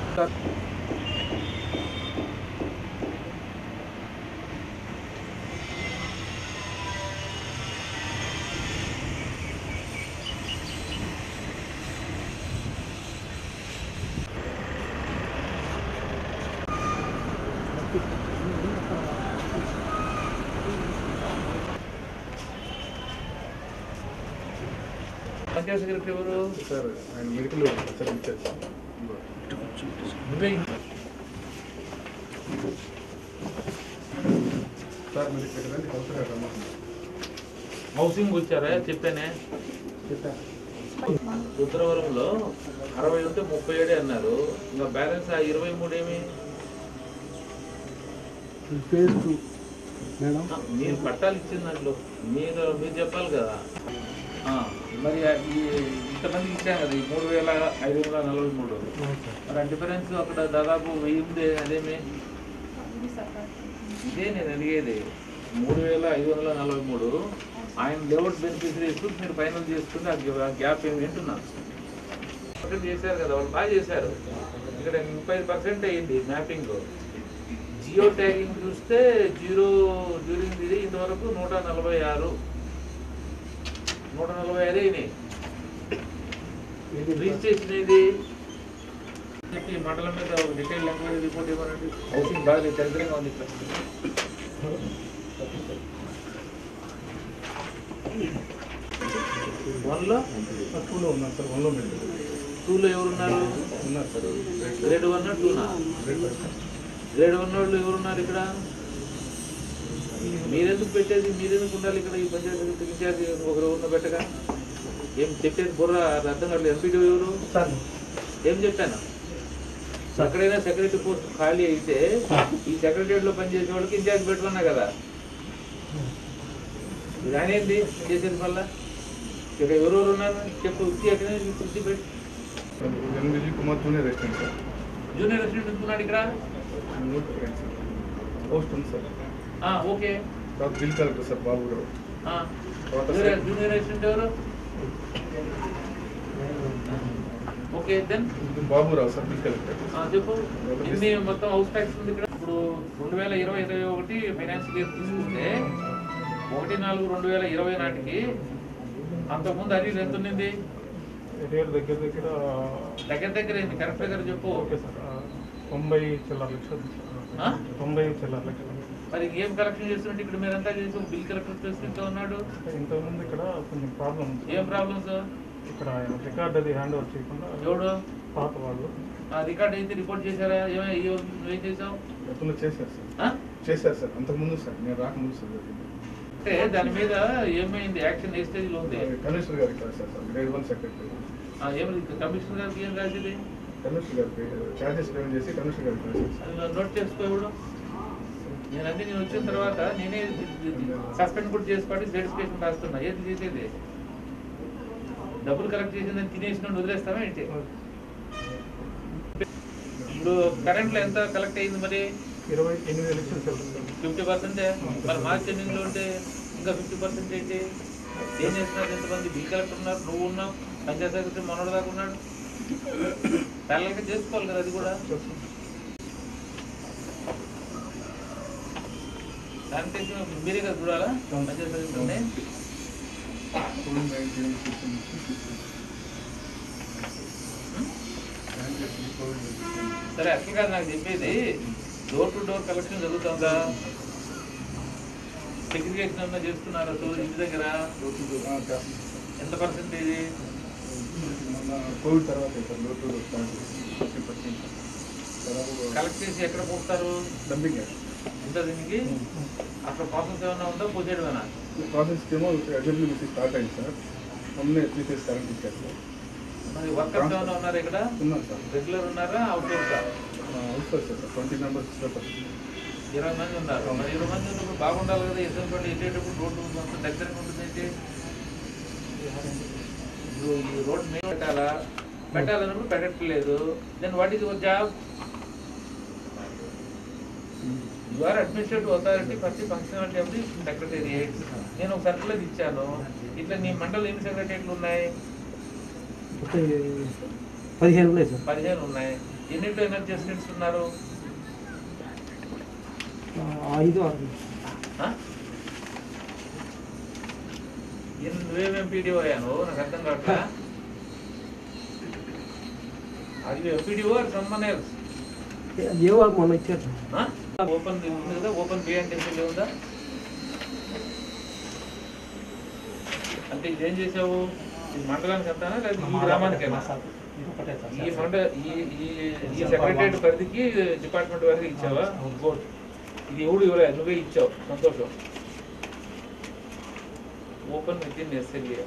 Panchayat secretary ఎవరు sir ఆయన medical sir ఇచ్చారు నువ్వే సార్ మీరు ఇక్కడ రండి కౌన్సిలర్ గారు రమ్మన్నారు హౌసింగ్ వచ్చారా చెప్పానే చెప్పాను రుద్రవరంలో అరవై ఉంటే ముప్పై ఏడే అన్నారు ఇంకా బ్యాలెన్స్ ఆ ఇరవై మూడు ఏమి ఫేజ్ టూ మేడం ఆ, మీరు పట్టాలు ఇచ్చిన దాంట్లో మీరు మీరు చెప్పాలి కదా ఆ, మరి ఆ ఈ ఇంతమందికి ఇచ్చాం కదా ఈ మూడు వేల ఐదు వందల నలభై మూడు మరి ఆ డిఫరెన్స్ అక్కడ దాదాపు వెయ్యి ఉంది అదేమి ఇదే నేను అడిగేది మూడు వేల ఐదు వందల నలభై మూడు ఆయన లేఅవుట్ బెనిఫిషరీస్ మీరు ఫైనల్ చేసుకుని ఆ గ్యాప్ ఏమి వింటున్నాను పర్సెంట్ చేశారు కదా వాళ్ళు బాగా చేశారు ఇక్కడ ముప్పై పర్సెంట్ అయ్యింది మ్యాపింగ్ జియో ట్యాగింగ్ చూస్తే జీరో డ్యూరింగ్ ఇది ఇంతవరకు నూట నలభై ఆరు నూట నలభై ఐదు అయినాయి రిజిస్ట్రేషన్ ఇది చెప్పి మండలం మీద ఒక డీటెయిల్ ఎంక్వైరీ రిపోర్ట్ ఇవ్వనండి హౌసింగ్ బాగా దరిద్రంగా ఉంది ఇక్కడ వన్లో టూలో ఉన్నారు సార్ వన్లో మెడికల్ టూలో ఎవరున్నారు ఉన్నారు సార్ గ్రేడ్ వన్ టూనా గ్రేడ్ వన్ వాళ్ళు ఎవరున్నారు ఇక్కడ మీరెందుకు పెట్టేది మీరెందుకు ఉండాలి ఇక్కడ ఈ పంచాయతీ ఇన్ఛార్జ్ ఒకరు ఉన్న పెట్టగా ఏం చెప్పేది బుర్ర అర్థం కావట్లేదు ఎంపీడీ ఎవరు సార్ ఏం చెప్పాను ఎక్కడైనా సెక్రటరీ పోస్ట్ ఖాళీ అయితే ఈ సెక్రటరీలో పనిచేసే వాళ్ళకి ఇన్ఛార్జ్ పెట్టుకున్నా కదా ఇది అనేది చేసేది మళ్ళా ఇక్కడ ఎవరెవరు ఉన్నారు చెప్పు వృత్తి ఎక్కడ వృత్తి పెట్టి ఎనిమిది Kumar junior restaurant sir junior resident ఉంటున్నాడు ఇక్కడ నోట్ సార్ పోస్ట్ ఉంది సార్ ఆ, ఓకే తర్వాత బిల్ కలెక్టర్ సార్ బాబు గారు ఆ, జూనియర్ జూనియర్ రెసిడెంట్ ఎవరు ఓకే దెన్ ఇది బాబురావు సార్ బిల్ కలెక్టర్ చెప్పు ఎన్ని మొత్తం హౌస్ ట్యాక్స్ ఉంది ఇక్కడ ఇప్పుడు రెండు వేల ఇరవై ఇరవై ఒకటి ఫైనాన్స్ ఇయర్ తీసుకుంటే ఒకటి నాలుగు రెండు వేల ఇరవై నాటికి అంతకుముందు అది ఎంత ఉన్నింది ఎరియర్ దగ్గర దగ్గర దగ్గర దగ్గర ఏంది కరెక్ట్ దగ్గర చెప్పు ఓకే సార్ ఆ, తొంభై చిల్లర లక్షలు ఆ? తొంభై చిల్లర లక్షలు మరి ఏం కలెక్షన్ చేస్తుంటే ఇక్కడ మీరంతా చేసి ఒక బిల్ కలెక్టర్ చేసుకుంటూ ఉన్నాడు ఇంతకుముందు ఇక్కడ కొంచెం ప్రాబ్లం ఏం ప్రాబ్లమ్స్ ఇక్కడ ఆయన రికార్డ్ అది హ్యాండ్ ఓవర్ చేయకుండా ఎవడు పాత వాళ్ళు ఆ రికార్డ్ అయితే రిపోర్ట్ చేశారా ఏమై ఏం చేసావు గతంలో చేశారు సార్ ఆ? చేశారు సార్ అంతకుముందు సార్ నేను రాకముందు సార్ జరిగింది. అంటే దాని మీద ఏమైంది యాక్షన్ ఏ స్టేజ్ లో ఉంది కమిషనర్ గారికి రాశారు సార్ గ్రేడ్ వన్ సెక్రటరీ ఆ, ఏమైంది కమిషనర్ గారికి ఏం రాసింది కమిషనర్ గారికి ఛార్జెస్ పేమెంట్ చేసి కమిషనర్ గారికి రాశారు సార్ అది నోట్ చేసుకో ఇప్పుడు నేను అన్ని నేను వచ్చిన తర్వాత నేనే సస్పెండ్ కూడా చేసుకోండి సర్టిఫికేషన్ రాస్తున్నా ఏది చేసేది డబ్బులు కలెక్ట్ చేసిందని తినేసిన వదిలేస్తావా ఏంటి ఇప్పుడు కరెంట్లో ఎంత కలెక్ట్ అయింది మరి ఇరవై ఎనిమిది లక్షలు సార్ ఫిఫ్టీ పర్సెంటే మరి మార్చ్ ఎండింగ్లో ఉంటే ఇంకా ఫిఫ్టీ పర్సెంట్ ఏంటి ఏం చేస్తున్నారు ఎంతమంది బిల్ కలెక్టర్ ఉన్నారు నువ్వు ఉన్నావు పంచాయత్ సెక్రటరీ మనోడు దాకా ఉన్నాడు ప్యారల్గా చేసుకోవాలి కదా అది కూడా శానిటేషన్ మీరే కదా చూడాలా పంచాయత్ సెక్రటరీని టూ నైన్టీన్ ఫిఫ్టీన్ సరే అట్లా కాదు నాకు చెప్పేది డోర్ టు డోర్ కలెక్షన్ జరుగుతుందా సెగ్రిగేషన్ ఏమన్నా చేస్తున్నారా సో ఇంటి దగ్గర ఎంత పర్సెంటేజ్ మన కోవిడ్ తర్వాత సార్ లోటు ఫిఫ్టీ పర్సెంట్ దాదాపు కలెక్ట్ చేసి ఎక్కడ పోస్తారు డంపింగ్ ఎంత దీనికి అక్కడ ప్రాసెస్ ఏమైనా ఉందా పోసేయడమేనా ప్రాసెస్ ఏమో అజెంబ్లీ స్టార్ట్ అయింది సార్ మొన్నే త్రీ కరెంట్ ఇచ్చారు సార్ మరి వర్కర్స్ ఏమైనా ఉన్నారా ఇక్కడ ఉన్నాను సార్ రెగ్యులర్ ఉన్నారా అవుట్ డోర్సా అవుతుంది సార్ ట్వంటీ మెంబర్స్ పేపర్ ఇరవై మంది ఉన్నారు మరి ఇరవై మంది ఉన్నప్పుడు బాగుండాలి కదా ఎస్ఎం పల్లి వెళ్ళేటప్పుడు రోడ్డు మొత్తం దగ్గరగా ఉంటుంది ఏంటి ఇప్పుడు ఈ రోడ్ మీద పెట్టాలా పెట్టాలన్నప్పుడు పెట్టట్లేదు then what is your job you are administrative authority first functionality of the secretariat నేను ఒక సర్కులర్ ఇచ్చాను ఇట్లా నీ మండలం ఎన్ని సెక్రటేరియట్లు ఉన్నాయి పదిహేను ఉన్నాయి సార్ పదిహేను ఉన్నాయి ఎన్నింటిలో ఎనర్జీ అసిస్టెంట్స్ ఉన్నారు ఆ, ఐదు ఆరు ఆ? ఎన్- నువ్వేమేం పీడిఓ అయ్యాను నాకు అర్థం కావట్లా అది ఎంపీడీఓ సమ్మన్ ఎల్స్ ఏ వాళ్ళకి మొన్న ఇచ్చారు సార్ ఓపెన్ ఉంది కదా ఓపెన్ బియాండ్ ఎంపీడీ ఉందా అంటే ఇదేం చేసావు ఈ మండలానికి అంతానా లేదా ఈ గ్రామానికేనా ఈ మండ ఈ ఈ ఈ సెక్రటరియట్ పరిధికి డిపార్ట్మెంట్ వరకు ఇచ్చావా గుడ్ ఇది ఎవడు ఇవ్వలేదు నువ్వే ఇచ్చావు సంతోషం open with in SLA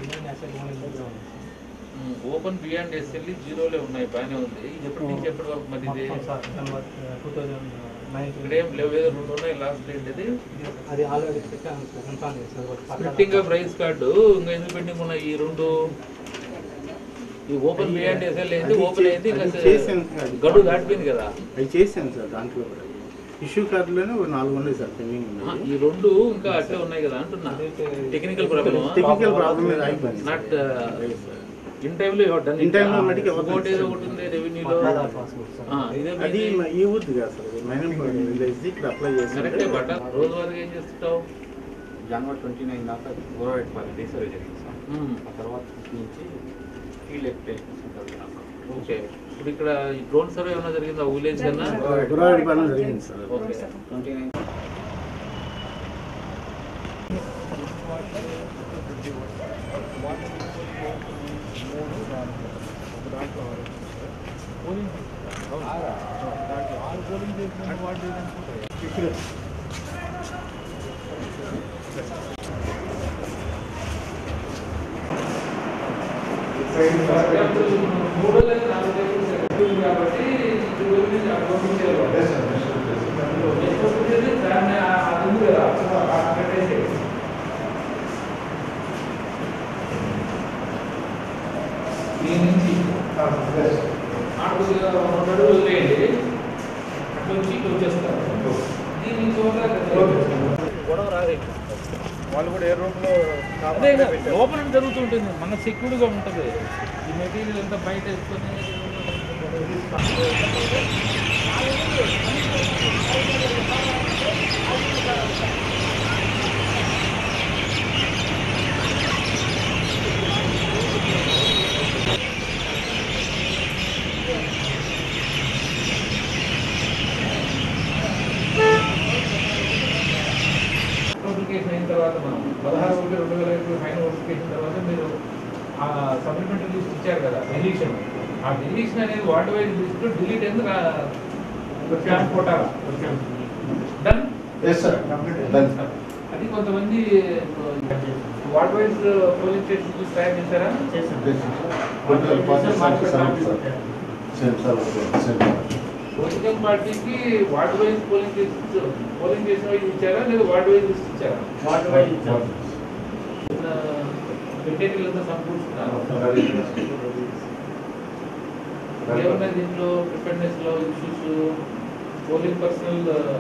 open beyond SLA జీరోలే ఉన్నాయి బాగానే ఉంది ఇది ఎప్పటి నుంచి ఎప్పటి వరకు మరి ఇది ఇక్కడ ఏం లేవు ఏదో రెండు ఉన్నాయి లాస్ట్ డేట్ ఇది అది ఆల్రెడీ పెట్టాను సార్ ఇన్ఫార్మ్ చేశాను ఒకటి పక్కన. స్ప్లిట్టింగ్ ఆఫ్ రైస్ కార్డు ఇంకా ఎందుకు పెండింగ్ ఉన్నాయి ఈ రెండు ఈ ఓపెన్ బియాండ్ ఎస్ఎల్ అయింది ఓపెన్ అయింది ఇంకా అది చేశాను సార్. గడువు దాటిపోయింది కదా అవి చేశాను సార్ దాంట్లో కూడా ఇష్యూ కార్డులోనే ఒక నాలుగు ఉన్నాయి సార్ పెండింగ్ ఆ, ఉన్నాయి ఈ రెండు ఇంకా అట్లే ఉన్నాయి కదా అంటున్నా టెక్నికల్ ప్రాబ్లమ్ టెక్నికల్ ప్రాబ్లమ్ మీద అయిపోయింది నాట్ ఇన్ టైంలో డన్ In time లో మటుకు ఎవరు ఇంకోటి ఏదో ఒకటి ఉంది రెవెన్యూలో ఆధార్ పాస్బుక్ సార్. ఇదే అది మీది. మ- ఈ ఊరిది కాదు సార్ మైనింగ్ విలేజ్ ఇక్కడ అప్లై కరెక్టే చేసి బట్ రోజువారీగా ఏం చేస్తుంటావు జనవరి ట్వంటీ నైన్ దాకా గోరవేట్పల్లి డే సర్వే జరిగింది సార్ మ్మ్. ఆ తర్వాత నుంచి ఫీల్డ్ ఎక్స్టేషన్స్ ఉంటుంది నాకు ఓకే ఇప్పుడు ఇక్కడ ఈ డ్రోన్ సర్వే ఏమైనా జరిగిందా విలేజ్ కన్నా గురవాడి పని జరిగింది సార్ ఓకే ట్వంటీ నైన్ మూడో లేదా నాలుగో దగ్గర సెక్రటరీ ఉంది కాబట్టి ఇది గురించి అడ్వాన్స్ చేయాలి. నెక్స్ట్ వచ్చేది దాన్ని ఆ- అది ఉంది కదా, ఆ కట్టేసి. దీని నుంచి ఆటో రెండు అడుగులు వదిలేయండి అట్లా వచ్చి ఇట్లా వచ్చేస్తారు దీని నుంచి వదలక గొడవ రాలేదు వాళ్ళు కూడా ఏ రూమ్లో అదే ఇక లోపల జరుగుతుంటుంది మన సెక్యూర్గా ఉంటుంది ఈ మెటీరియల్ అంతా బయట వేసుకొని నోటిఫికేషన్ అయిన తర్వాత మనం పదహారు ఒకటి రెండు వేల ఐదు పైన నోటిఫికేషన్ తర్వాత మీరు ఆ సప్లిమెంటరీ లిస్ట్ ఇచ్చారు కదా డెలీషన్ ఆ డెలీషన్ అనేది వార్డ్ వైజ్ లిస్ట్ డిలీట్ ఎందుకు క్యాంప్ కొట్టారా డన్ అది కొంతమంది వార్డ్ వైజ్ పోలింగ్ స్టేషన్ చూసి తయారు చేశారా పొలిటికల్ పార్టీకి ward wise polling station polling station wise ఇచ్చారా లేదా వార్డ్ వైజ్ లిస్ట్ ఇచ్చారా మెటీరియల్ అంతా సమకూర్చుకున్నారు ఏమన్నా దీంట్లో ప్రిపేర్నెస్ లో ఇష్యూస్ పోలింగ్ పర్సనల్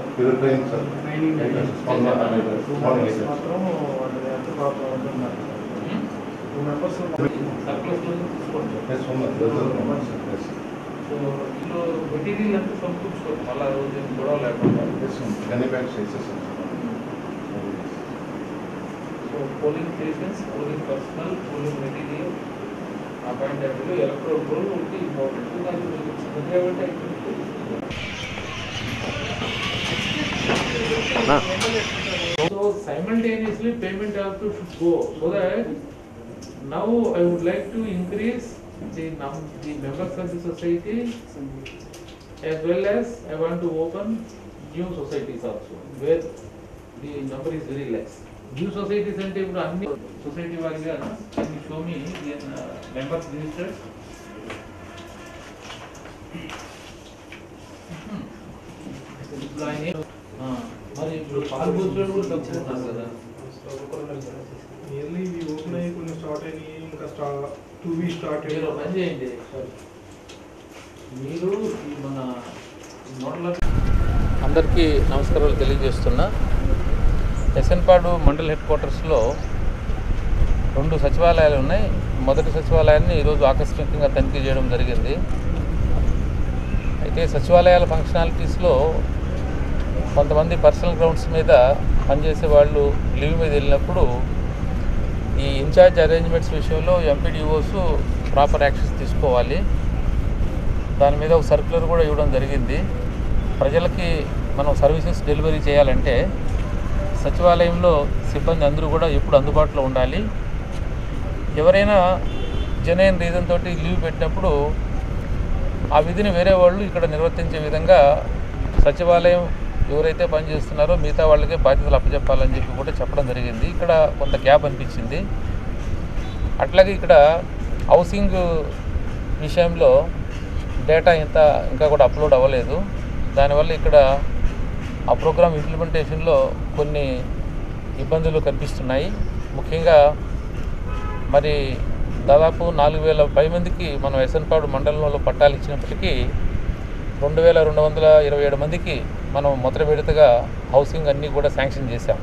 మాత్రం వాళ్ళు ఎంత ప్రాబ్లం ఉంటున్నారు టూ మెంబర్స్ సర్ప్లస్ లో తీసుకోండి సో ఇందులో మెటీరియల్ అంతా సమకూర్చుకోండి మళ్ళా రోజు ఏం గొడవ లేకుండా so polling stations polling personnel polling material appointed electoral కూడా ఒకటి ఇంపార్టెంట్ కాబట్టి So simultaneously payment also should go so that now I would like to increase the num the members of the society as well as I want to open new societies also where the number is very less. New societies అంటే ఇప్పుడు అన్ని society వారిగా can you show me the uh, members registered? ఇప్పుడు ఆయన ఆ, మరి ఇప్పుడు పాలు పోసేవాడు కూడా తక్కువ ఉన్నారు కదా నియర్లీ ఇవి ఓపెన్ అయ్యి కొన్ని స్టార్ట్ అయినాయి ఇంకా స్టా టూ వీ స్టార్ట్ మీరు ఒక పని చేయండి మీరు ఈ మన నోట్ల అందరికీ నమస్కారాలు తెలియజేస్తున్నా ఎస్ఎన్పాడు మండల్ హెడ్ క్వార్టర్స్లో రెండు సచివాలయాలు ఉన్నాయి మొదటి సచివాలయాన్ని ఈరోజు ఆకస్మికంగా తనిఖీ చేయడం జరిగింది అయితే సచివాలయాల ఫంక్షనాలిటీస్లో కొంతమంది పర్సనల్ గ్రౌండ్స్ మీద పనిచేసే వాళ్ళు లీవ్ మీద వెళ్ళినప్పుడు ఈ ఇన్ఛార్జ్ అరేంజ్మెంట్స్ విషయంలో ఎంపీడీఓస్ ప్రాపర్ యాక్షన్స్ తీసుకోవాలి దాని మీద ఒక సర్క్యులర్ కూడా ఇవ్వడం జరిగింది ప్రజలకి మనం సర్వీసెస్ డెలివరీ చేయాలంటే సచివాలయంలో సిబ్బంది అందరూ కూడా ఎప్పుడు అందుబాటులో ఉండాలి ఎవరైనా జెన్యున్ రీజన్ తోటి లీవ్ పెట్టినప్పుడు ఆ విధిని వేరే వాళ్ళు ఇక్కడ నిర్వర్తించే విధంగా సచివాలయం ఎవరైతే పనిచేస్తున్నారో మిగతా వాళ్ళకే బాధ్యతలు అప్పచెప్పాలని చెప్పి కూడా చెప్పడం జరిగింది ఇక్కడ కొంత గ్యాప్ అనిపించింది అట్లాగే ఇక్కడ హౌసింగ్ విషయంలో డేటా ఇంత ఇంకా కూడా అప్లోడ్ అవ్వలేదు దానివల్ల ఇక్కడ ఆ ప్రోగ్రామ్ ఇంప్లిమెంటేషన్లో కొన్ని ఇబ్బందులు కనిపిస్తున్నాయి ముఖ్యంగా మరి దాదాపు నాలుగు వేల పై మందికి మనం ఎస్ఎన్పాడు మండలంలో పట్టాలు ఇచ్చినప్పటికీ రెండు వేల రెండు వందల ఇరవై ఏడు మందికి మనం మొదటి విడతగా హౌసింగ్ అన్నీ కూడా శాంక్షన్ చేశాం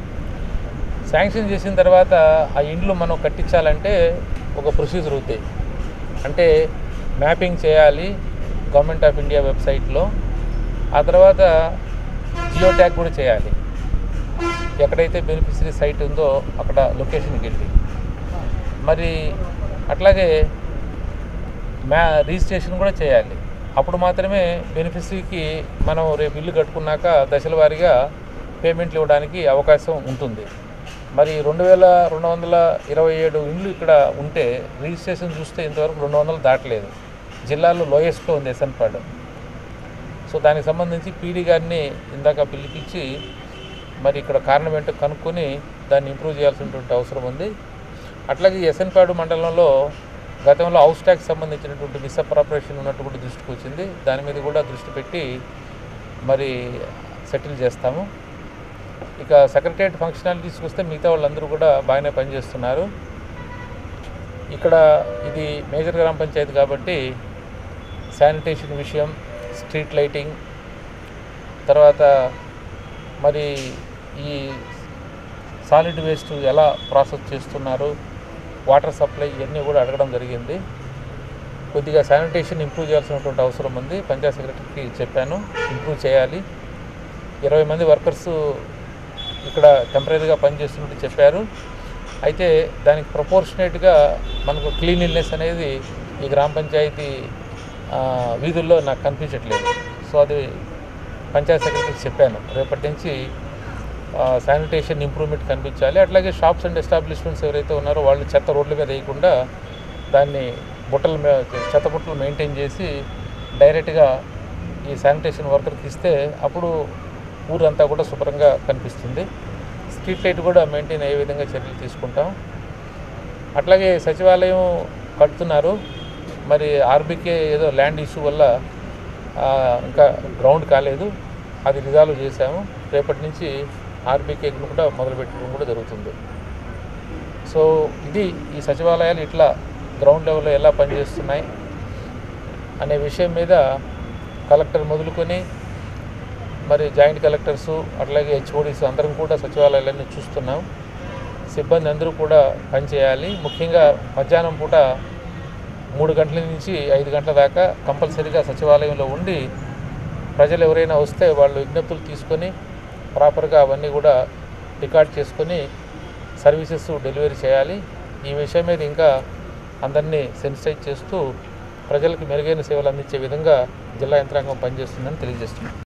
శాంక్షన్ చేసిన తర్వాత ఆ ఇండ్లు మనం కట్టించాలంటే ఒక ప్రొసీజర్ అవుతాయి అంటే మ్యాపింగ్ చేయాలి గవర్నమెంట్ ఆఫ్ ఇండియా వెబ్సైట్లో ఆ తర్వాత జియో ట్యాగ్ కూడా చేయాలి ఎక్కడైతే బెనిఫిషరీ సైట్ ఉందో అక్కడ లొకేషన్కి వెళ్ళి మరి అట్లాగే మ్యా రిజిస్ట్రేషన్ కూడా చేయాలి అప్పుడు మాత్రమే బెనిఫిషరీకి మనం రేపు ఇల్లు కట్టుకున్నాక దశల వారీగా పేమెంట్లు ఇవ్వడానికి అవకాశం ఉంటుంది మరి రెండు వేల రెండు వందల ఇరవై ఏడు ఇండ్లు ఇక్కడ ఉంటే రిజిస్ట్రేషన్ చూస్తే ఇంతవరకు రెండు వందలు దాటలేదు జిల్లాలో లోయెస్ట్లో ఉంది ఎస్ఎన్పాడు సో దానికి సంబంధించి పీడీ గారిని ఇందాక పిలిపించి మరి ఇక్కడ కారణం ఏంటో కనుక్కొని దాన్ని ఇంప్రూవ్ చేయాల్సినటువంటి అవసరం ఉంది అట్లాగే ఎస్ఎన్పాడు మండలంలో గతంలో హౌస్ ట్యాక్స్ సంబంధించినటువంటి మిస్అప్రాపరేషన్ ఉన్నట్టు కూడా దృష్టికి వచ్చింది దాని మీద కూడా దృష్టి పెట్టి మరి సెటిల్ చేస్తాము ఇక సెక్రటరియట్ ఫంక్షనాలిటీస్కి వస్తే మిగతా వాళ్ళందరూ కూడా బాగానే పనిచేస్తున్నారు ఇక్కడ ఇది మేజర్ గ్రామ పంచాయతీ కాబట్టి శానిటేషన్ విషయం స్ట్రీట్ లైటింగ్ తర్వాత మరి ఈ సాలిడ్ వేస్ట్ ఎలా ప్రాసెస్ చేస్తున్నారు వాటర్ సప్లై ఇవన్నీ కూడా అడగడం జరిగింది కొద్దిగా శానిటేషన్ ఇంప్రూవ్ చేయాల్సినటువంటి అవసరం ఉంది పంచాయత్ సెక్రటరీకి చెప్పాను ఇంప్రూవ్ చేయాలి ఇరవై మంది వర్కర్స్ ఇక్కడ టెంపరీగా పనిచేస్తున్నట్టు చెప్పారు అయితే దానికి ప్రపోర్షనేట్గా మనకు క్లీనిల్నెస్ అనేది ఈ గ్రామ పంచాయతీ ఆ, వీధుల్లో నాకు కనిపించట్లేదు సో అది పంచాయత్ సెక్రటరీకి చెప్పాను రేపటి నుంచి శానిటేషన్ ఇంప్రూవ్మెంట్ కనిపించాలి అట్లాగే షాప్స్ అండ్ ఎస్టాబ్లిష్మెంట్స్ ఎవరైతే ఉన్నారో వాళ్ళు చెత్త రోడ్ల మీద వేయకుండా దాన్ని బుట్టలు మే- చెత్త బుట్టలు మెయింటైన్ చేసి డైరెక్ట్గా ఈ శానిటేషన్ వర్కర్కి ఇస్తే అప్పుడు ఊరంతా కూడా శుభ్రంగా కనిపిస్తుంది స్ట్రీట్ లైట్ కూడా మెయింటైన్ అయ్యే విధంగా చర్యలు తీసుకుంటాం అట్లాగే సచివాలయం కడుతున్నారు మరి ఆర్బీకే ఏదో ల్యాండ్ ఇష్యూ వల్ల ఆ, ఇంకా గ్రౌండ్ కాలేదు అది రిజాల్వ్ చేశాము రేపటి నుంచి ఆర్బీకేకి కూడా మొదలుపెట్టడం కూడా జరుగుతుంది సో ఇది ఈ సచివాలయాలు ఇట్లా గ్రౌండ్ లెవెల్లో ఎలా పనిచేస్తున్నాయి అనే విషయం మీద కలెక్టర్ మొదలుకొని మరి జాయింట్ కలెక్టర్సు అట్లాగే హెచ్ఓడీస్ అందరం కూడా సచివాలయాలన్నీ చూస్తున్నాం సిబ్బంది అందరూ కూడా పనిచేయాలి ముఖ్యంగా మధ్యాహ్నం పూట మూడు గంటల నుంచి ఐదు గంటల దాకా కంపల్సరీగా సచివాలయంలో ఉండి ప్రజలు ఎవరైనా వస్తే వాళ్ళు విజ్ఞప్తులు తీసుకొని ప్రాపర్గా అవన్నీ కూడా రికార్డ్ చేసుకొని సర్వీసెస్ డెలివరీ చేయాలి ఈ విషయం మీద ఇంకా అందరినీ సెన్సిటైజ్ చేస్తూ ప్రజలకు మెరుగైన సేవలు అందించే విధంగా జిల్లా యంత్రాంగం పనిచేస్తుందని తెలియజేస్తున్నాం